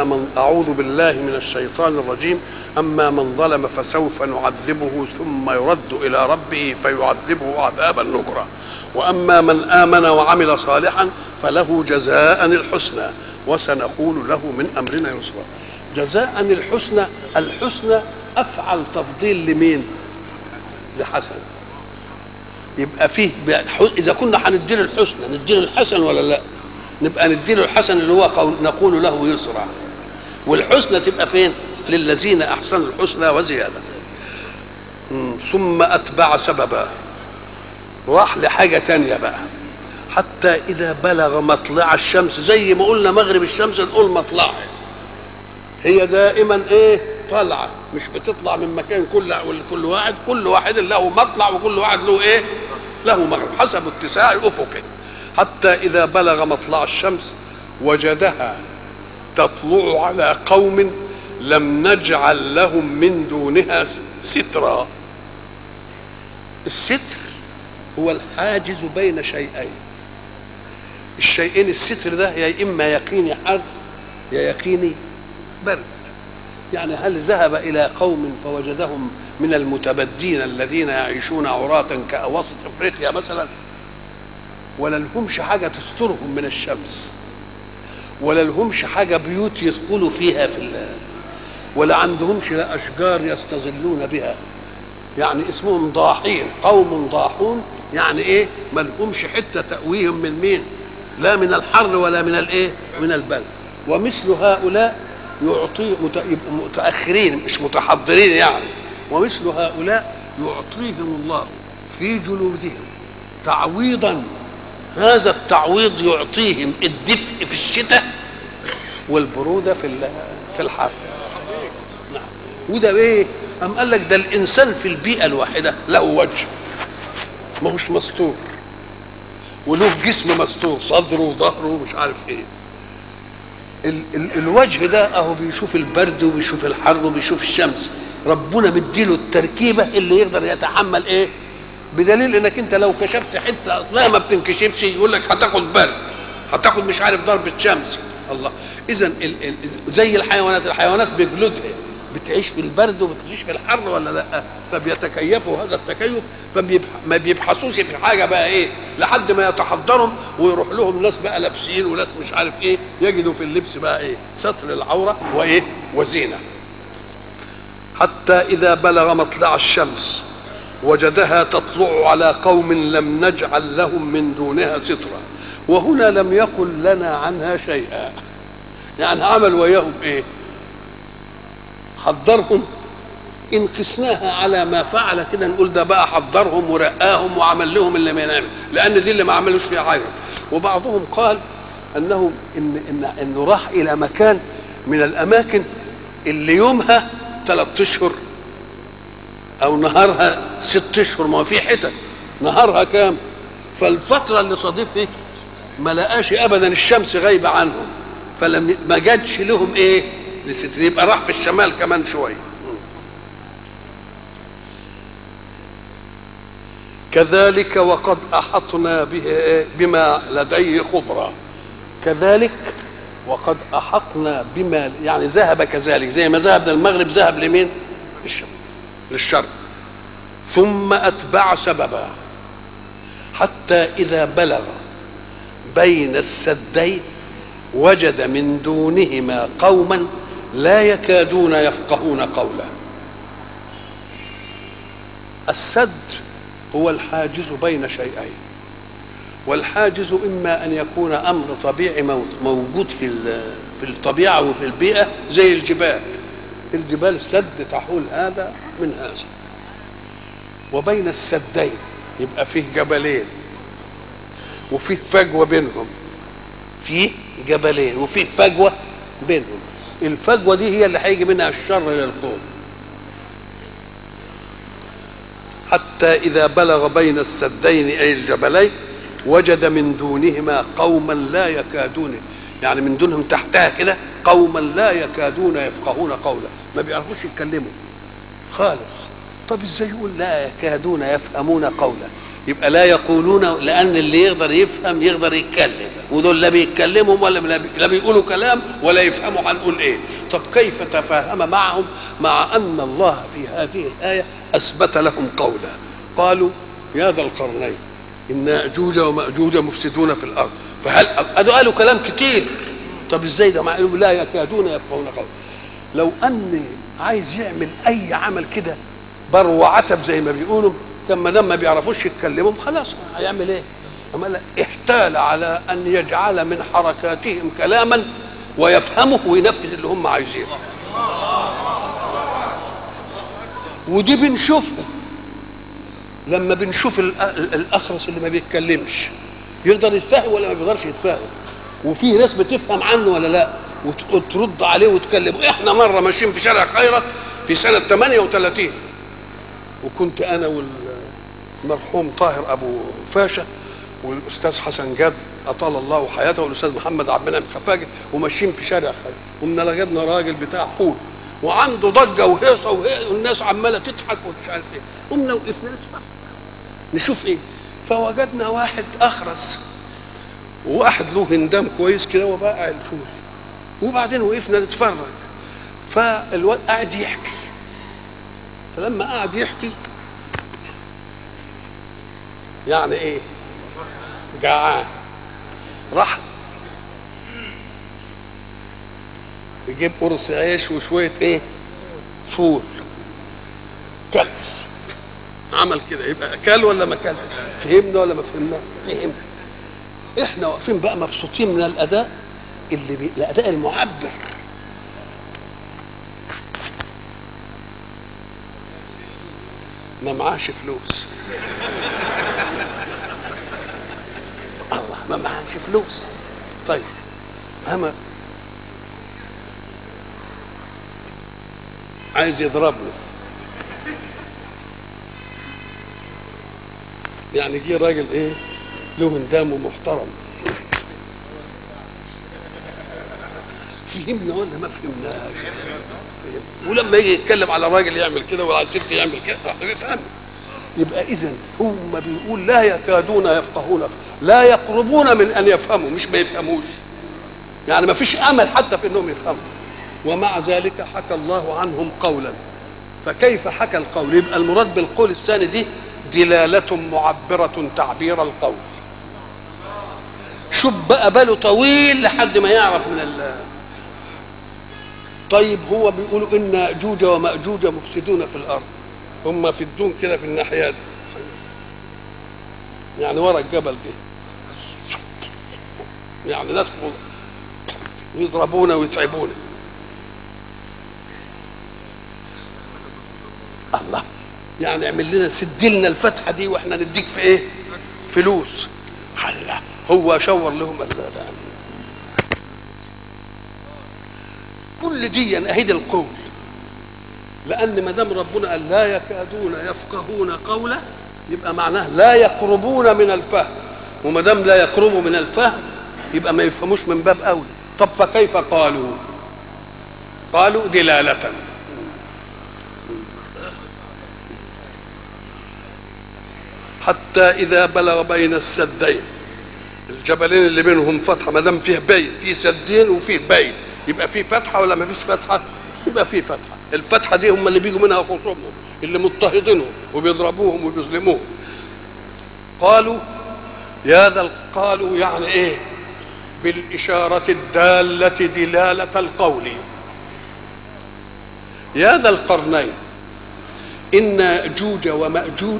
من اعوذ بالله من الشيطان الرجيم اما من ظلم فسوف نعذبه ثم يرد الى ربه فيعذبه عذابا نكرا واما من امن وعمل صالحا فله جزاء الحسنى وسنقول له من امرنا يسرا جزاء الحسنى الحسنى افعل تفضيل لمين لحسن يبقى فيه اذا كنا هنديله الحسنى نديله الحسن ولا لا نبقى نديله الحسن اللي هو قول نقول له يسرا والحسنى تبقى فين للذين احسنوا الحسنى وزياده ثم اتبع سببا راح لحاجه تانية بقى حتى اذا بلغ مطلع الشمس زي ما قلنا مغرب الشمس نقول مطلعها هي دائما ايه طالعه مش بتطلع من مكان كل كل واحد كل واحد له مطلع وكل واحد له ايه له مغرب حسب اتساع افقه حتى اذا بلغ مطلع الشمس وجدها تطلع على قوم لم نجعل لهم من دونها سترا الستر هو الحاجز بين شيئين الشيئين الستر ده يا اما يقيني حر يا يقيني برد يعني هل ذهب الى قوم فوجدهم من المتبدين الذين يعيشون عراة كأواسط افريقيا مثلا ولا لهمش حاجه تسترهم من الشمس ولا لهمش حاجه بيوت يدخلوا فيها في الله ولا عندهمش لا اشجار يستظلون بها يعني اسمهم ضاحين قوم ضاحون يعني ايه ما لهمش حته تأويهم من مين لا من الحر ولا من الايه من البرد ومثل هؤلاء يعطي متاخرين مش متحضرين يعني ومثل هؤلاء يعطيهم الله في جلودهم تعويضا هذا التعويض يعطيهم الدفء في الشتاء والبروده في في الحر نعم وده ايه أم قال لك ده الإنسان في البيئة الواحدة له وجه ما هوش مستور وله جسم مستور صدره وظهره ومش عارف ايه ال ال الوجه ده اهو بيشوف البرد وبيشوف الحر وبيشوف الشمس ربنا مديله التركيبه اللي يقدر يتحمل ايه بدليل انك انت لو كشفت حته اصلها ما بتنكشفش يقول لك هتاخد برد هتاخد مش عارف ضربه شمس الله اذا زي الحيوانات الحيوانات بجلودها بتعيش في البرد وبتعيش في الحر ولا لا فبيتكيفوا هذا التكيف فما بيبحثوش في حاجه بقى ايه لحد ما يتحضرهم ويروح لهم ناس بقى لابسين وناس مش عارف ايه يجدوا في اللبس بقى ايه ستر العوره وايه وزينه حتى اذا بلغ مطلع الشمس وجدها تطلع على قوم لم نجعل لهم من دونها سترا وهنا لم يقل لنا عنها شيئا يعني عمل وياهم ايه حضرهم ان قسناها على ما فعل كده نقول ده بقى حضرهم ورقاهم وعمل لهم اللي ما ينعمل لان دي اللي ما عملوش فيها حاجه وبعضهم قال انه إن, إن انه راح الى مكان من الاماكن اللي يومها ثلاث اشهر او نهارها ست اشهر ما في حتت نهارها كام فالفتره اللي صادف ايه ما لقاش ابدا الشمس غايبه عنهم فلم ما جاتش لهم ايه لستر يبقى راح في الشمال كمان شويه كذلك وقد احطنا به بما لديه خبرا كذلك وقد احطنا بما يعني ذهب كذلك زي ما ذهب للمغرب ذهب لمين للشرق للشرق ثم اتبع سببا حتى اذا بلغ بين السدين وجد من دونهما قوما لا يكادون يفقهون قولا السد هو الحاجز بين شيئين والحاجز اما ان يكون امر طبيعي موجود في في الطبيعه وفي البيئه زي الجبال الجبال سد تحول هذا من هذا وبين السدين يبقى فيه جبلين وفيه فجوه بينهم فيه جبلين وفيه فجوه بينهم الفجوه دي هي اللي هيجي منها الشر للقوم حتى اذا بلغ بين السدين اي الجبلين وجد من دونهما قوما لا يكادون يعني من دونهم تحتها كده قوما لا يكادون يفقهون قولا ما بيعرفوش يتكلموا خالص طب ازاي يقول لا يكادون يفهمون قولا يبقى لا يقولون لان اللي يقدر يفهم يقدر يتكلم ودول لا بيتكلموا ولا لا بيقولوا كلام ولا يفهموا هنقول ايه طب كيف تفاهم معهم مع ان الله في هذه الايه اثبت لهم قولا قالوا يا ذا القرنين ان اجوج وماجوج مفسدون في الارض فهل قالوا كلام كتير طب ازاي ده مع لا يكادون يفقهون قولا لو ان عايز يعمل اي عمل كده بر وعتب زي ما بيقولوا كان ما دام ما بيعرفوش يتكلموا خلاص هيعمل ايه؟ أما لا احتال على ان يجعل من حركاتهم كلاما ويفهمه وينفذ اللي هم عايزينه ودي بنشوفها لما بنشوف الاخرس اللي ما بيتكلمش يقدر يتفهم ولا ما بيقدرش يتفهم وفي ناس بتفهم عنه ولا لا وترد عليه وتكلم احنا مره ماشيين في شارع خيرت في سنه 38 وكنت انا والمرحوم طاهر ابو فاشا والاستاذ حسن جاد اطال الله حياته والاستاذ محمد عبد المنعم خفاجه وماشيين في شارع خير قمنا لقينا راجل بتاع فول وعنده ضجه وهيصه والناس عماله تضحك ومش عارف ايه قمنا وقفنا نسمع نشوف ايه فوجدنا واحد اخرس وواحد له هندام كويس كده وباقع الفول وبعدين وقفنا نتفرج فالواد قاعد يحكي فلما قعد يحكي يعني ايه جعان راح يجيب قرص عيش وشويه ايه فول كل عمل كده يبقى كل ولا ما كل فهمنا ولا ما فهمنا فهمنا احنا واقفين بقى مبسوطين من الاداء اللي بي... الاداء المعبر ما معاش فلوس الله ما معاش فلوس طيب اما عايز يضربني يعني جه راجل ايه له هندام ومحترم فهمنا ولا ما فهمناش ولما يجي يتكلم على راجل يعمل كده وعلى ست يعمل كده يفهم يبقى اذا هم بيقول لا يكادون يفقهون لا يقربون من ان يفهموا مش ما يفهموش يعني ما فيش امل حتى في انهم يفهموا ومع ذلك حكى الله عنهم قولا فكيف حكى القول يبقى المراد بالقول الثاني دي دلالة معبرة تعبير القول شوف بقى باله طويل لحد ما يعرف من ال طيب هو بيقولوا ان ياجوج وماجوج مفسدون في الارض هم في الدون كده في الناحيه دي يعني ورا الجبل دي يعني ناس يضربونا ويتعبونا الله يعني اعمل لنا سد لنا الفتحه دي واحنا نديك في ايه فلوس الله هو شور لهم لا كل دي اهيد القول لان ما دام ربنا قال لا يكادون يفقهون قولا يبقى معناه لا يقربون من الفهم وما دام لا يقربوا من الفهم يبقى ما يفهموش من باب اولى طب فكيف قالوا قالوا دلاله حتى اذا بلغ بين السدين الجبلين اللي بينهم فتحه ما دام فيه بين في سدين وفيه بين يبقى فيه فتحه ولا ما فيش فتحه يبقى فيه فتحه الفتحه دي هم اللي بيجوا منها خصومهم اللي مضطهدينهم وبيضربوهم وبيظلموهم قالوا يا ذا قالوا يعني ايه بالإشارة الدالة دلالة القول يا ذا القرنين إن يأجوج ومأجوج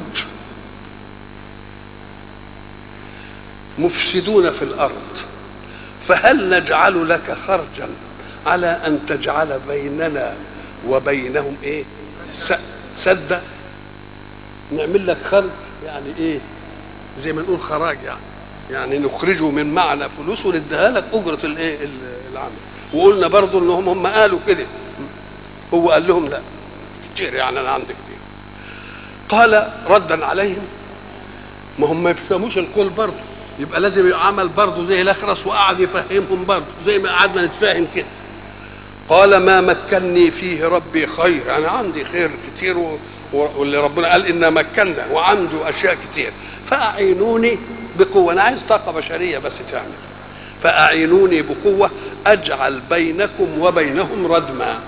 مفسدون في الأرض فهل نجعل لك خرجا على أن تجعل بيننا وبينهم إيه سدا نعمل لك خرج يعني إيه زي ما نقول خراج يعني يعني نخرجه من معنى فلوس ونديها لك اجره الايه العمل وقلنا برضو ان هم هم قالوا كده هو قال لهم لا كتير يعني انا عندي كتير قال ردا عليهم ما هم ما يفهموش القول برضه يبقى لازم يعمل برضه زي الاخرس وقعد يفهمهم برضه زي ما قعدنا نتفاهم كده قال ما مكني فيه ربي خير انا عندي خير كتير واللي ربنا قال إنا مكنا وعنده أشياء كتير فأعينوني بقوة أنا عايز طاقة بشرية بس تعمل فأعينوني بقوة أجعل بينكم وبينهم ردما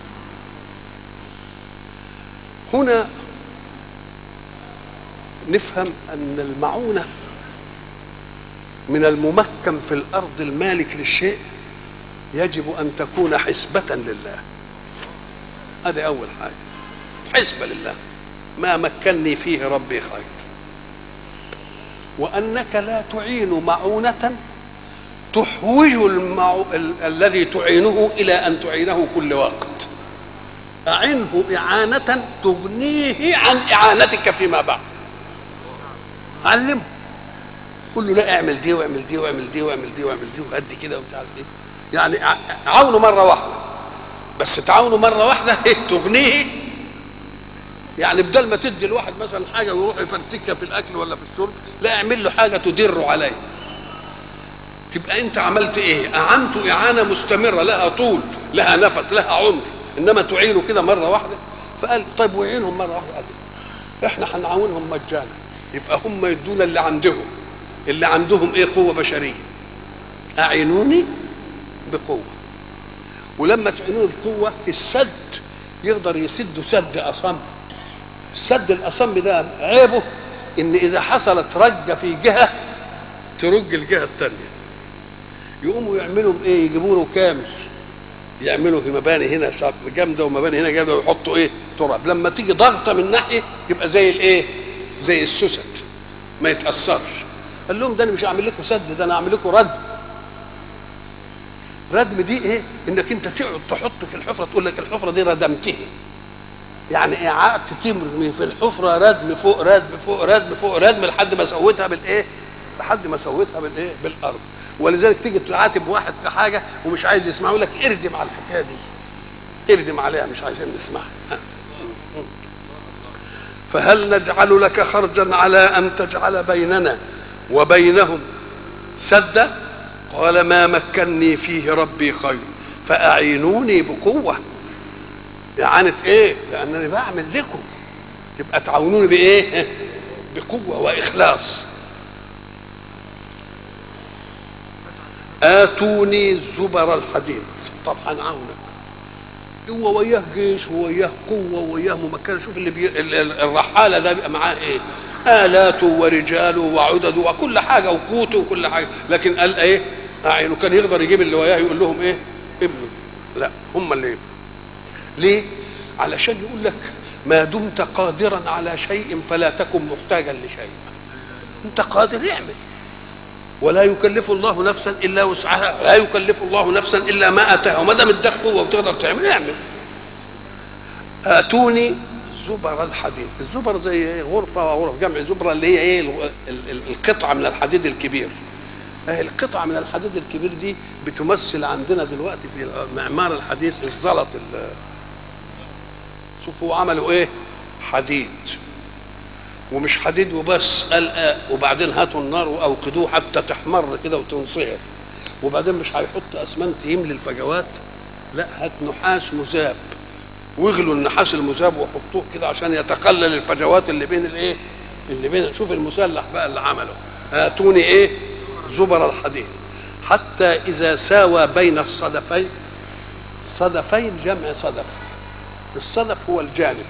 هنا نفهم أن المعونة من الممكن في الأرض المالك للشيء يجب أن تكون حسبة لله هذه أول حاجة حسبة لله ما مكني فيه ربي خير وأنك لا تعين معونة تحوج المعو... ال... الذي تعينه إلى أن تعينه كل وقت أعنه إعانة تغنيه عن إعانتك فيما بعد علمه قول له لا اعمل دي واعمل دي واعمل دي واعمل دي واعمل دي وقد كده ومش عارف ايه يعني عاونه مره واحده بس تعاونه مره واحده إيه تغنيه يعني بدل ما تدي الواحد مثلا حاجه ويروح يفرتكها في الاكل ولا في الشرب لا اعمل له حاجه تدر عليه تبقى انت عملت ايه اعنته اعانه مستمره لها طول لها نفس لها عمر انما تعينه كده مره واحده فقال طيب وعينهم مره واحده قال احنا هنعاونهم مجانا يبقى هم يدونا اللي عندهم اللي عندهم ايه قوه بشريه اعينوني بقوه ولما تعينوني بقوه السد يقدر يسد سد اصم السد الاصم ده عيبه ان اذا حصلت رجه في جهه ترج الجهه الثانيه يقوموا يعملوا ايه يجيبوا له كامش يعملوا في مباني هنا جامده ومباني هنا جامده ويحطوا ايه تراب لما تيجي ضغطه من ناحيه يبقى زي الايه زي السوست ما يتاثرش قال لهم ده انا مش هعمل لكم سد ده انا هعمل لكم ردم ردم دي ايه انك انت تقعد تحط في الحفره تقول لك الحفره دي ردمتها يعني قعدت ترمي في الحفره ردم فوق ردم فوق ردم فوق ردم لحد ما سويتها بالايه لحد ما سويتها بالايه بالارض ولذلك تيجي تعاتب واحد في حاجه ومش عايز يسمع يقول لك اردم على الحكايه دي اردم عليها مش عايزين نسمعها فهل نجعل لك خرجا على ان تجعل بيننا وبينهم سدا قال ما مكني فيه ربي خير فأعينوني بقوة إعانة إيه؟ لأنني بعمل لكم يبقى تعاونوني بإيه؟ بقوة وإخلاص آتوني زبر الحديد طب هنعاونك هو وياه جيش ووياه قوة ووياه ممكنة شوف اللي بي... الرحالة ده بيبقى معاه إيه؟ آلاته ورجاله وعدده وكل حاجة وقوته وكل حاجة لكن قال إيه؟ أعينه كان يقدر يجيب اللي وياه يقول لهم إيه؟ ابنه لا هم اللي يبنوا ليه؟ علشان يقول لك ما دمت قادرا على شيء فلا تكن محتاجا لشيء انت قادر اعمل ولا يكلف الله نفسا الا وسعها لا يكلف الله نفسا الا ما اتاها وما دام اداك قوه وتقدر تعمل اعمل اتوني زبر الحديد الزبر زي ايه غرفه وغرف جمع زبره اللي هي ايه القطعه من الحديد الكبير القطعه من الحديد الكبير دي بتمثل عندنا دلوقتي في المعمار الحديث الزلط شوفوا عملوا ايه حديد ومش حديد وبس قال آه وبعدين هاتوا النار واوقدوه حتى تحمر كده وتنصهر وبعدين مش هيحط اسمنت يملي الفجوات لا هات نحاس مذاب واغلوا النحاس المذاب وحطوه كده عشان يتقلل الفجوات اللي بين الايه اللي بين شوف المسلح بقى اللي عمله هاتوني ايه زبر الحديد حتى اذا ساوى بين الصدفين صدفين جمع صدف الصدف هو الجانب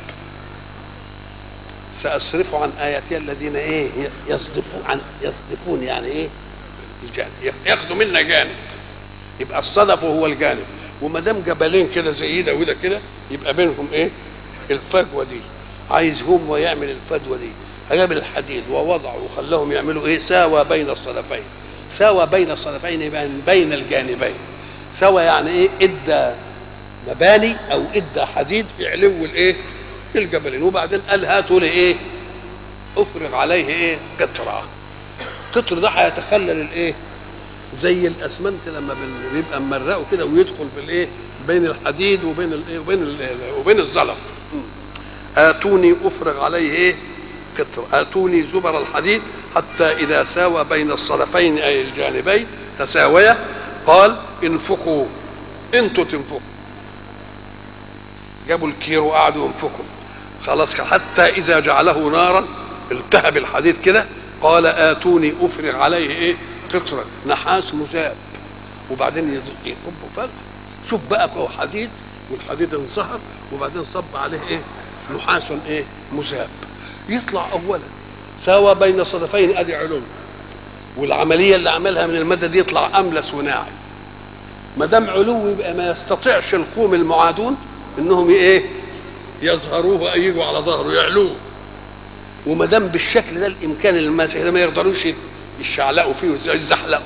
سأصرف عن آياتي الذين إيه يصدفون عن يصدفون يعني إيه الجانب ياخدوا منا جانب يبقى الصدف هو الجانب وما دام جبلين كده زي ده وده كده يبقى بينهم إيه الفجوة دي عايز هو يعمل الفجوة دي جاب الحديد ووضعه وخلاهم يعملوا إيه ساوى بين الصدفين ساوى بين الصدفين يعني بين الجانبين سوى يعني إيه إدى مباني او ادى حديد في علو الايه الجبلين وبعدين قال هاتوا لي ايه افرغ عليه ايه قطره قطر ده هيتخلل الايه زي الاسمنت لما بيبقى ممرقه كده ويدخل في الايه بين الحديد وبين الايه وبين ال وبين الزلط اتوني افرغ عليه ايه قطر اتوني زبر الحديد حتى اذا ساوى بين الصدفين اي الجانبين تساويا قال انفقوا انتوا تنفقوا جابوا الكير وقعدوا ينفخوا خلاص حتى اذا جعله نارا التهب الحديد كده قال اتوني افرغ عليه ايه قطرا نحاس مذاب وبعدين يض- يكب فرق شوف بقى هو حديد والحديد انصهر وبعدين صب عليه ايه نحاس ايه مذاب يطلع اولا ساوى بين صدفين ادي علوم والعمليه اللي عملها من الماده دي يطلع املس وناعم ما دام علو يبقى ما يستطيعش القوم المعادون انهم ايه يظهروه يجوا على ظهره يعلوه وما دام بالشكل ده الامكان الماسح ده ما يقدروش يشعلقوا فيه ويزحلقوا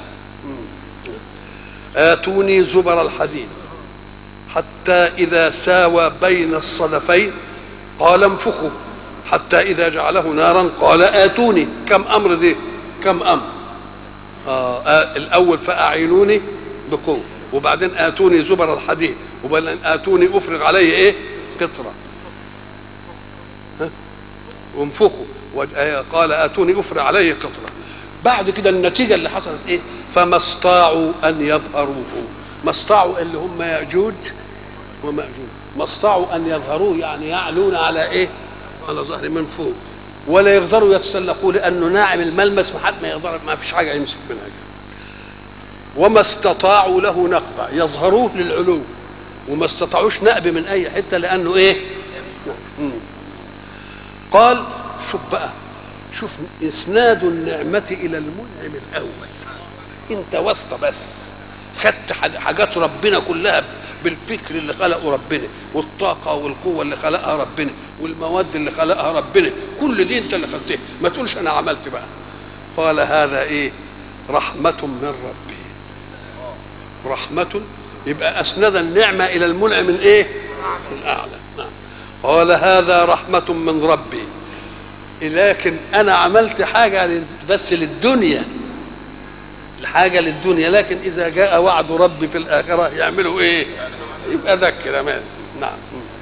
اتوني زبر الحديد حتى اذا ساوى بين الصدفين قال انفخوا حتى اذا جعله نارا قال اتوني كم امر دي كم امر آه آه الاول فاعينوني بقوه وبعدين اتوني زبر الحديد وبعدين اتوني افرغ عليه ايه قطره ها؟ وانفخوا وج- آه، قال اتوني افرغ عليه قطره بعد كده النتيجه اللي حصلت ايه فما استطاعوا ان يظهروه ما استطاعوا اللي هم ياجوج وماجوج ما استطاعوا ان يظهروه يعني يعلون على ايه على ظهر من فوق ولا يقدروا يتسلقوا لانه ناعم الملمس ما حد ما يقدر ما فيش حاجه يمسك منها وما استطاعوا له نقبه يظهروه للعلو وما استطاعوش نقب من اي حته لانه ايه مم. قال شوف بقى شوف اسناد النعمه الى المنعم الاول انت واسطه بس خدت حاج- حاجات ربنا كلها بالفكر اللي خلقه ربنا والطاقه والقوه اللي خلقها ربنا والمواد اللي خلقها ربنا كل دي انت اللي خدتها ما تقولش انا عملت بقى قال هذا ايه رحمه من ربي رحمه يبقى اسند النعمه الى المنعم من ايه الاعلى نعم قال هذا رحمه من ربي لكن انا عملت حاجه لل- بس للدنيا الحاجه للدنيا لكن اذا جاء وعد ربي في الاخره يعملوا ايه يبقى ده كلام نعم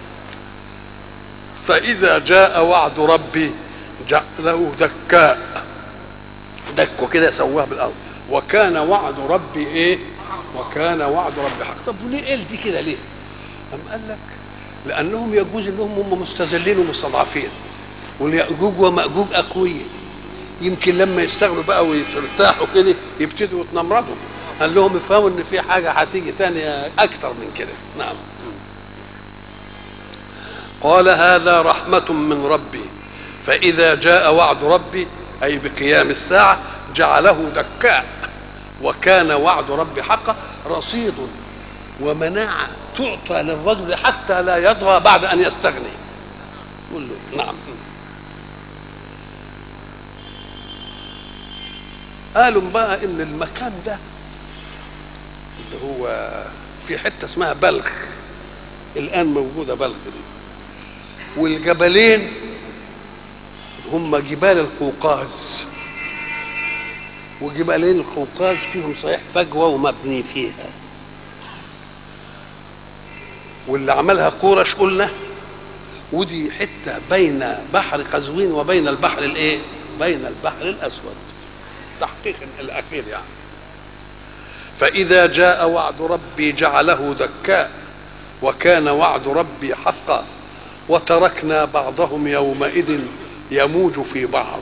فاذا جاء وعد ربي جعله دكاء دكه كده سواه بالارض وكان وعد ربي ايه وكان وعد ربي حق طب وليه قال دي كده ليه أم قال لك لانهم يجوز انهم هم مستذلين ومستضعفين واليأجوج ومأجوج أقوياء يمكن لما يستغلوا بقى ويرتاحوا كده يبتدوا يتنمردوا قال لهم افهموا ان في حاجه هتيجي تانية اكتر من كده نعم قال هذا رحمة من ربي فإذا جاء وعد ربي أي بقيام الساعة جعله دكاء وكان وعد ربي حقا رصيد ومناعة تعطى للرجل حتى لا يطغى بعد أن يستغني قل له نعم قالوا بقى ان المكان ده اللي هو في حته اسمها بلخ الان موجوده بلخ دي والجبلين هم جبال القوقاز وجبالين القوقاز فيهم صحيح فجوه ومبني فيها واللي عملها قورش قلنا ودي حته بين بحر قزوين وبين البحر الايه؟ بين البحر الاسود التحقيق الاخير يعني فاذا جاء وعد ربي جعله دكاء وكان وعد ربي حقا وتركنا بعضهم يومئذ يموج في بعض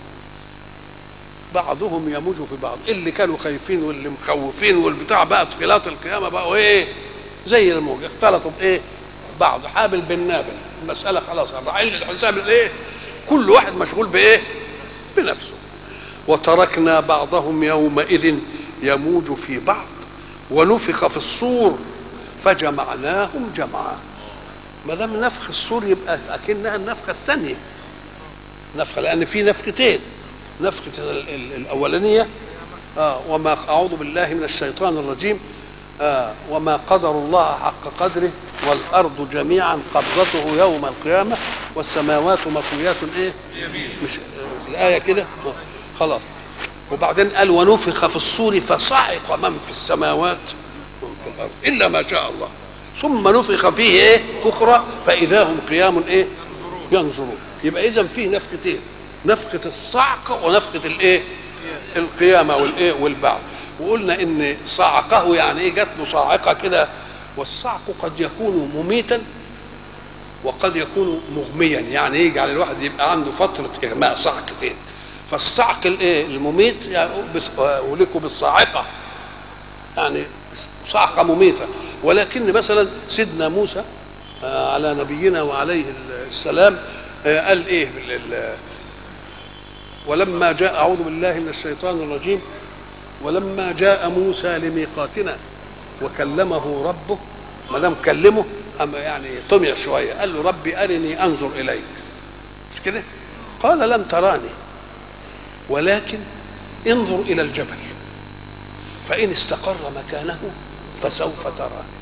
بعضهم يموج في بعض اللي كانوا خايفين واللي مخوفين والبتاع بقى خلاط القيامه بقوا ايه زي الموج اختلطوا بايه بعض حابل بالنابل المساله خلاص علم الحساب الايه كل واحد مشغول بايه بنفسه وتركنا بعضهم يومئذ يموج في بعض ونفخ في الصور فجمعناهم جمعا ما دام نفخ الصور يبقى اكنها النفخه الثانيه نفخه لان في نفختين نفخه ال- ال- الاولانيه آه وما اعوذ بالله من الشيطان الرجيم آه وما قدر الله حق قدره والارض جميعا قبضته يوم القيامه والسماوات مطويات ايه؟ مش في الايه كده آه، خلاص وبعدين قال ونفخ في الصور فصعق من في السماوات ومن في الارض الا ما شاء الله ثم نفخ فيه ايه اخرى فاذا هم قيام ايه ينظرون يبقى اذا فيه نفختين نفخه الصعق ونفخه الايه القيامه والايه والبعث وقلنا ان صعقه يعني ايه جات له صاعقه كده والصعق قد يكون مميتا وقد يكون مغميا يعني يجعل الواحد يبقى عنده فتره اغماء صعقتين فالصعق الايه المميت يعني بس- ولكم بالصاعقه يعني صعقه مميته ولكن مثلا سيدنا موسى آه، على نبينا وعليه السلام آه، قال ايه بال- ال- ولما جاء اعوذ بالله من الشيطان الرجيم ولما جاء موسى لميقاتنا وكلمه ربه ما دام كلمه اما يعني طمع شويه قال له ربي ارني انظر اليك مش كده قال لن تراني ولكن انظر الى الجبل فان استقر مكانه فسوف تراني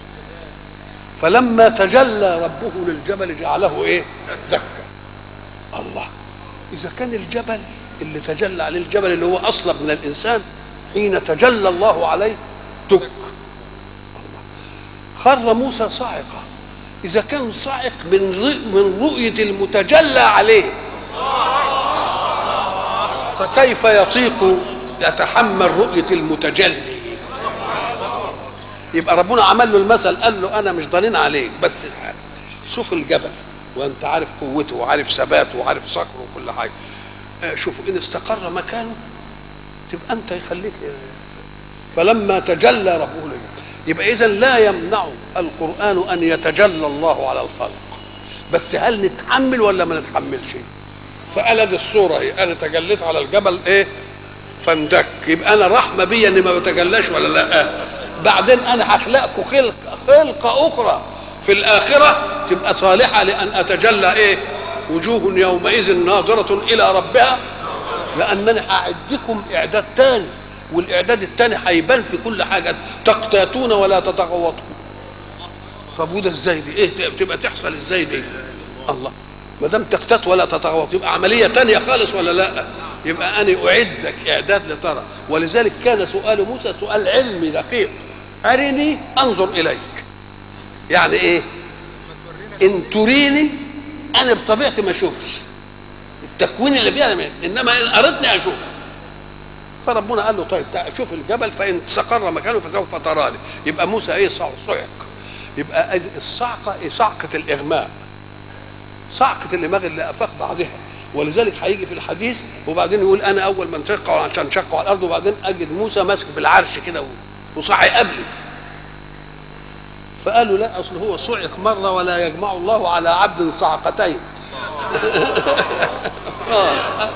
فلما تجلى ربه للجبل جعله ايه دكا الله اذا كان الجبل اللي تجلى عليه الجبل اللي هو اصلب من الانسان حين تجلى الله عليه دك خر موسى صاعقة إذا كان صاعق من رؤ- من رؤية المتجلى عليه فكيف يطيق يتحمل رؤية المتجلي يبقى ربنا عمل له المثل قال له أنا مش ضنين عليك بس شوف الجبل وأنت عارف قوته وعارف ثباته وعارف صخره وكل حاجة آه، شوفوا إن استقر مكانه تبقى أنت يخليك فلما تجلى ربه للجبل يبقى اذا لا يمنع القران ان يتجلى الله على الخلق بس هل نتحمل ولا ما نتحملش فقال ادي الصوره اهي انا تجليت على الجبل ايه فاندك يبقى انا رحمه بيا اني ما بتجلاش ولا لا بعدين انا هخلقكم خلق خلقه اخرى في الاخره تبقى صالحه لان اتجلى ايه وجوه يومئذ ناظره الى ربها لانني هاعدكم اعداد تاني والاعداد التاني هيبان في كل حاجه تقتاتون ولا تتغوطون طب وده ازاي دي ايه تبقى تحصل ازاي دي الله ما دام تقتات ولا تتغوط يبقى عمليه تانية خالص ولا لا يبقى انا اعدك اعداد لترى ولذلك كان سؤال موسى سؤال علمي دقيق ارني انظر اليك يعني ايه ان تريني انا بطبيعتي ما اشوفش التكوين اللي فيها ما- انما ان اردني اشوف فربنا قال له طيب تعال شوف الجبل فان استقر مكانه فسوف تراني يبقى موسى ايه صع- صعق يبقى أز- الصعقه ايه صعقه الاغماء صعقه الدماغ اللي افاق بعضها ولذلك هيجي في الحديث وبعدين يقول انا اول من شقوا عشان شقوا على الارض وبعدين اجد موسى ماسك بالعرش كده و- وصاعي قبلي فقالوا لا اصل هو صعق مره ولا يجمع الله على عبد صعقتين آه.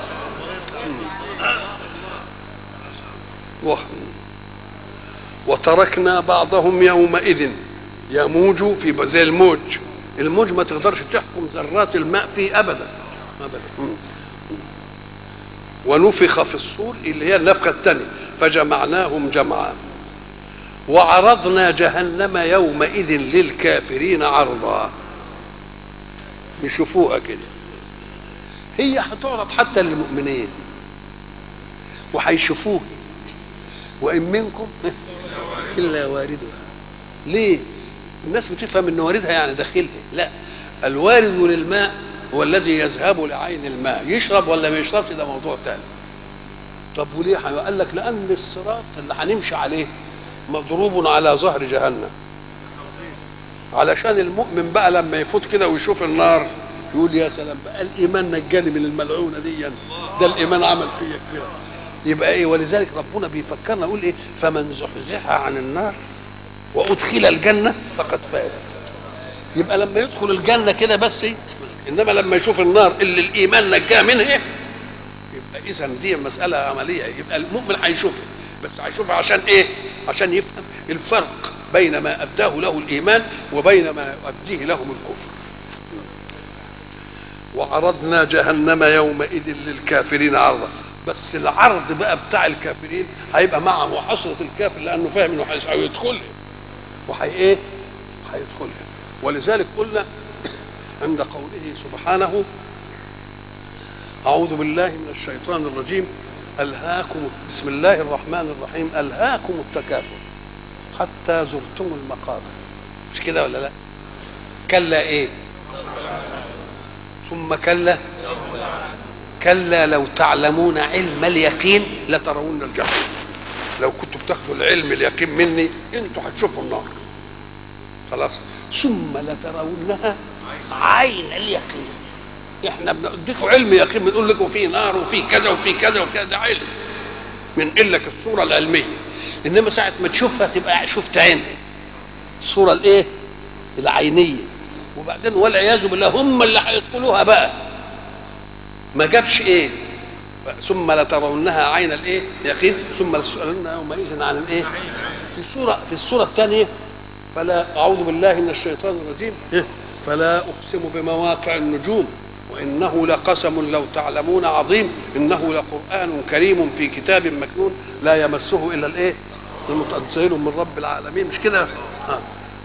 و- وتركنا بعضهم يومئذ يموج في زي الموج الموج ما تقدرش تحكم ذرات الماء فيه ابدا ابدا مم. ونفخ في الصور اللي هي النفخه الثانيه فجمعناهم جمعا وعرضنا جهنم يومئذ للكافرين عرضا يشوفوها كده هي هتعرض حتى للمؤمنين وهيشوفوها وان منكم الا واردها ليه الناس بتفهم ان واردها يعني داخلها لا الوارد للماء هو الذي يذهب لعين الماء يشرب ولا ما يشربش ده موضوع تاني طب وليه قال لك لان الصراط اللي هنمشي عليه مضروب على ظهر جهنم علشان المؤمن بقى لما يفوت كده ويشوف النار يقول يا سلام بقى الايمان نجاني من الملعونه دي ده الايمان عمل فيا كده يبقى ايه ولذلك ربنا بيفكرنا يقول ايه فمن زحزح عن النار وادخل الجنه فقد فاز يبقى لما يدخل الجنه كده بس إيه؟ انما لما يشوف النار اللي الايمان نجاه منها يبقى اذا دي مساله عمليه يبقى المؤمن هيشوفها بس هيشوفها عشان ايه عشان يفهم الفرق بين ما اداه له الايمان وبين ما يؤديه لهم الكفر وعرضنا جهنم يومئذ للكافرين عرضا بس العرض بقى بتاع الكافرين هيبقى معه حسرة الكافر لأنه فاهم إنه هيدخلها وهي إيه؟ هيدخلها ولذلك قلنا عند قوله سبحانه أعوذ بالله من الشيطان الرجيم ألهاكم بسم الله الرحمن الرحيم ألهاكم التكاثر حتى زرتم المقابر مش كده ولا لا؟ كلا إيه؟ ثم كلا كلا لو تعلمون علم اليقين لترون الجحيم لو كنتوا بتاخدوا العلم اليقين مني انتوا هتشوفوا النار خلاص ثم لترونها عين اليقين احنا بنديكم علم يقين بنقول لكم في نار وفي كذا وفي كذا وفي كذا ده علم بنقل لك الصوره العلميه انما ساعه ما تشوفها تبقى شفت عين الصوره الايه العينيه وبعدين والعياذ بالله هم اللي هيدخلوها بقى ما جابش ايه ثم لترونها عين الايه يقين ثم لتسالن يومئذ عن الايه في السوره في السوره الثانيه فلا اعوذ بالله من الشيطان الرجيم إيه؟ فلا اقسم بمواقع النجوم وانه لقسم لو تعلمون عظيم انه لقران كريم في كتاب مكنون لا يمسه الا الايه المتنزل من رب العالمين مش كده ها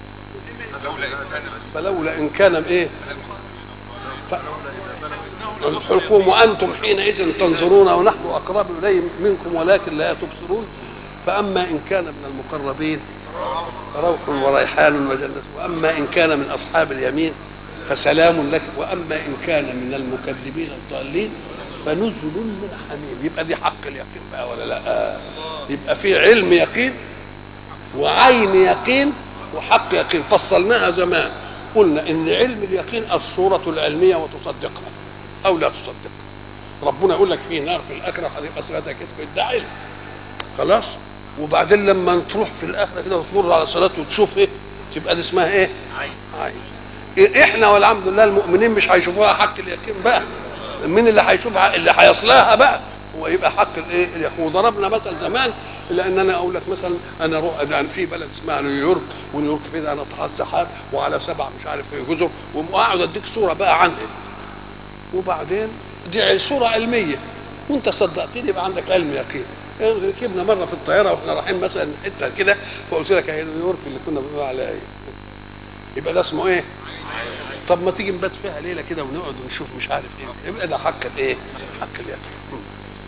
فلولا ان كان ايه ف... الحلقوم وانتم حينئذ تنظرون ونحن اقرب اليه منكم ولكن لا تبصرون فاما ان كان من المقربين روح وريحان وجنة واما ان كان من اصحاب اليمين فسلام لك واما ان كان من المكذبين الضالين فنزل من حميم يبقى دي حق اليقين بقى ولا لا يبقى في علم يقين وعين يقين وحق يقين فصلناها زمان قلنا ان علم اليقين الصوره العلميه وتصدقها او لا تصدقها ربنا يقول لك في نار في الاخره هتبقى صلاتها كده ده علم خلاص وبعدين لما تروح في الاخره كده وتمر على صلاه وتشوف ايه تبقى دي اسمها ايه عين عين إيه احنا والحمد لله المؤمنين مش هيشوفوها حق اليقين بقى مين اللي هيشوفها اللي هيصلها بقى هو يبقى حق الايه اليقين وضربنا مثل زمان لان انا اقول لك مثلا انا روح يعني في بلد اسمها نيويورك ونيويورك فيها ناطحات سحاب وعلى سبع مش عارف ايه جزر واقعد اديك صوره بقى عنها وبعدين دي صوره علميه وانت صدقتني يبقى عندك علم يقين ركبنا مره في الطياره واحنا رايحين مثلا حته كده فقلت لك اهي نيويورك اللي كنا بنقول عليها ايه يبقى ده اسمه ايه؟ طب ما تيجي نبات فيها ليله كده ونقعد ونشوف مش عارف ايه يبقى ده حق الايه؟ حق اليقين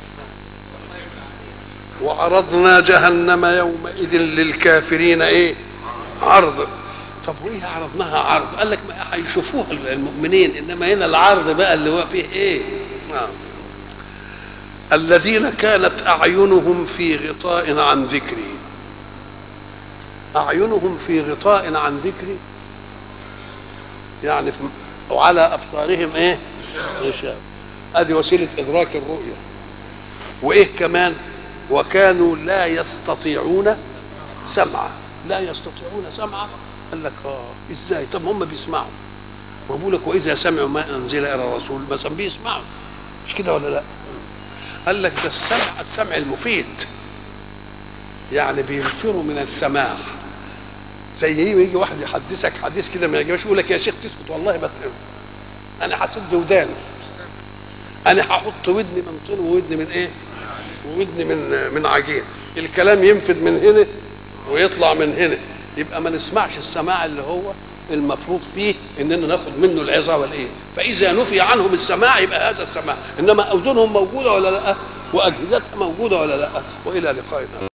وعرضنا جهنم يومئذ للكافرين ايه؟ عرض طب وايه عرضناها عرض؟ قال لك ما هيشوفوها المؤمنين انما هنا العرض بقى اللي هو فيه ايه؟ نعم الذين كانت اعينهم في غطاء عن ذكري اعينهم في غطاء عن ذكري يعني وعلى ابصارهم ايه غشاوه ادي وسيله ادراك الرؤيه وايه كمان وكانوا لا يستطيعون سمعا لا يستطيعون سمعا قال لك اه ازاي طب هم بيسمعوا ما بقول لك واذا سمعوا ما انزل الى الرسول بس بيسمعوا مش كده ولا لا قال لك ده السمع السمع المفيد يعني بينفروا من السماع زي يجي واحد يحدثك حديث كده ما يعجبش يقول لك يا شيخ تسكت والله بس انا هسد وداني انا هحط ودني من طين وودني من ايه وودني من من عجين الكلام ينفذ من هنا ويطلع من هنا يبقى ما نسمعش السماع اللي هو المفروض فيه اننا ناخد منه العظه والايه فاذا نفي عنهم السماع يبقى هذا السماع انما اذنهم موجوده ولا لا واجهزتها موجوده ولا لا والى لقاء